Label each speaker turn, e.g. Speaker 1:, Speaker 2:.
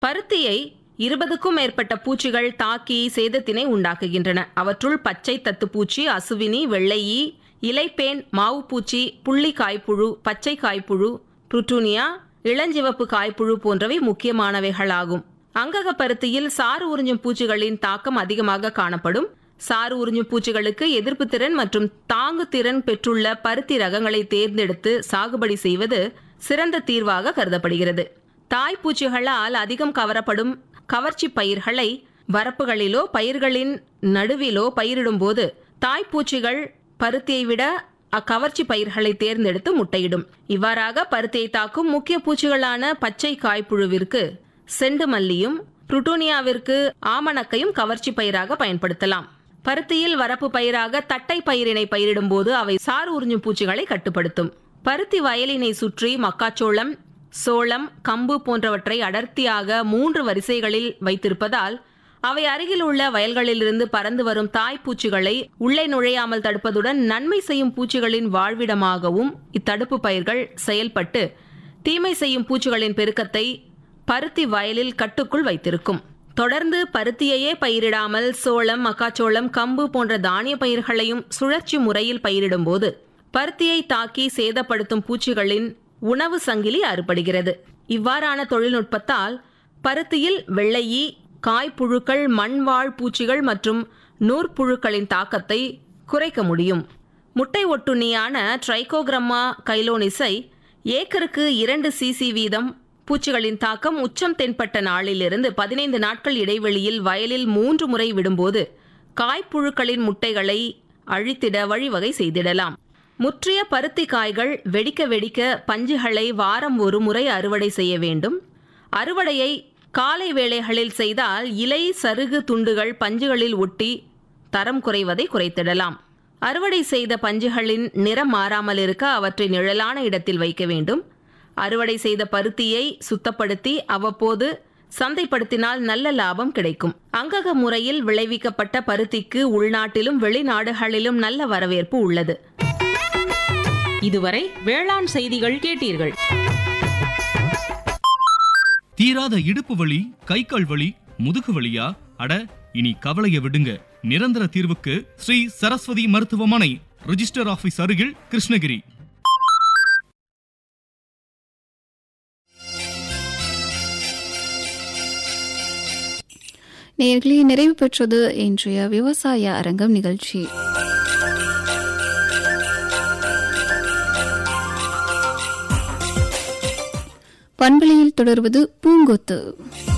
Speaker 1: பருத்தியை இருபதுக்கும் மேற்பட்ட பூச்சிகள் தாக்கி சேதத்தினை உண்டாக்குகின்றன அவற்றுள் பச்சை தத்துப்பூச்சி அசுவினி வெள்ளையி இலைப்பேன் மாவுப்பூச்சி புள்ளி காய்ப்புழு பச்சை காய்ப்புழு புருட்டூனியா இளஞ்சிவப்பு காய்ப்புழு போன்றவை முக்கியமானவைகளாகும் அங்கக பருத்தியில் சாறு உறிஞ்சும் பூச்சிகளின் தாக்கம் அதிகமாக காணப்படும் சாறு உறிஞ்சும் பூச்சிகளுக்கு எதிர்ப்பு திறன் மற்றும் தாங்கு திறன் பெற்றுள்ள பருத்தி ரகங்களை தேர்ந்தெடுத்து சாகுபடி செய்வது சிறந்த தீர்வாக கருதப்படுகிறது தாய்ப்பூச்சிகளால் அதிகம் கவரப்படும் கவர்ச்சி பயிர்களை வரப்புகளிலோ பயிர்களின் நடுவிலோ பயிரிடும்போது தாய்ப்பூச்சிகள் பருத்தியை விட அக்கவர்ச்சி பயிர்களை தேர்ந்தெடுத்து முட்டையிடும் இவ்வாறாக பருத்தியை தாக்கும் முக்கிய பூச்சிகளான பச்சை காய்ப்புழுவிற்கு செண்டு மல்லியும் புருட்டோனியாவிற்கு ஆமணக்கையும் கவர்ச்சி பயிராக பயன்படுத்தலாம் பருத்தியில் வரப்பு பயிராக தட்டை பயிரினை பயிரிடும்போது அவை சாறு உறிஞ்சும் பூச்சிகளை கட்டுப்படுத்தும் பருத்தி வயலினை சுற்றி மக்காச்சோளம் சோளம் கம்பு போன்றவற்றை அடர்த்தியாக மூன்று வரிசைகளில் வைத்திருப்பதால் அவை அருகில் உள்ள வயல்களிலிருந்து பறந்து வரும் தாய்ப்பூச்சிகளை உள்ளே நுழையாமல் தடுப்பதுடன் நன்மை செய்யும் பூச்சிகளின் வாழ்விடமாகவும் இத்தடுப்பு பயிர்கள் செயல்பட்டு தீமை செய்யும் பூச்சிகளின் பெருக்கத்தை பருத்தி வயலில் கட்டுக்குள் வைத்திருக்கும் தொடர்ந்து பருத்தியையே பயிரிடாமல் சோளம் மக்காச்சோளம் கம்பு போன்ற தானிய பயிர்களையும் சுழற்சி முறையில் பயிரிடும்போது பருத்தியை தாக்கி சேதப்படுத்தும் பூச்சிகளின் உணவு சங்கிலி அறுபடுகிறது இவ்வாறான தொழில்நுட்பத்தால் பருத்தியில் வெள்ளையி காய்ப்புழுக்கள் மண்வாழ் பூச்சிகள் மற்றும் நூற்புழுக்களின் தாக்கத்தை குறைக்க முடியும் முட்டை ஒட்டுண்ணியான ட்ரைகோகிரம்மா கைலோனிஸை ஏக்கருக்கு இரண்டு சிசி வீதம் பூச்சிகளின் தாக்கம் உச்சம் தென்பட்ட நாளிலிருந்து பதினைந்து நாட்கள் இடைவெளியில் வயலில் மூன்று முறை விடும்போது காய்ப்புழுக்களின் முட்டைகளை அழித்திட வழிவகை செய்திடலாம் முற்றிய பருத்தி காய்கள் வெடிக்க வெடிக்க பஞ்சுகளை வாரம் ஒரு முறை அறுவடை செய்ய வேண்டும் அறுவடையை காலை வேளைகளில் செய்தால் இலை சருகு துண்டுகள் பஞ்சுகளில் ஒட்டி தரம் குறைவதை குறைத்திடலாம் அறுவடை செய்த பஞ்சுகளின் நிறம் மாறாமல் இருக்க அவற்றை நிழலான இடத்தில் வைக்க வேண்டும் அறுவடை செய்த பருத்தியை சுத்தப்படுத்தி அவ்வப்போது சந்தைப்படுத்தினால் நல்ல லாபம் கிடைக்கும் அங்கக முறையில் விளைவிக்கப்பட்ட பருத்திக்கு உள்நாட்டிலும் வெளிநாடுகளிலும் நல்ல வரவேற்பு உள்ளது
Speaker 2: இதுவரை வேளாண் செய்திகள் கேட்டீர்கள்
Speaker 3: தீராத இடுப்பு வலி கை கால் வலி முதுகு வலியா அட இனி கவலைய விடுங்க நிரந்தர தீர்வுக்கு ஸ்ரீ சரஸ்வதி மருத்துவமனை ரிஜிஸ்டர் ஆபீஸ் அருகில் கிருஷ்ணகிரி
Speaker 4: நேர்களே நிறைவு பெற்றது இன்றைய விவசாய அரங்கம் நிகழ்ச்சி பண்பலையில் தொடர்வது பூங்கொத்து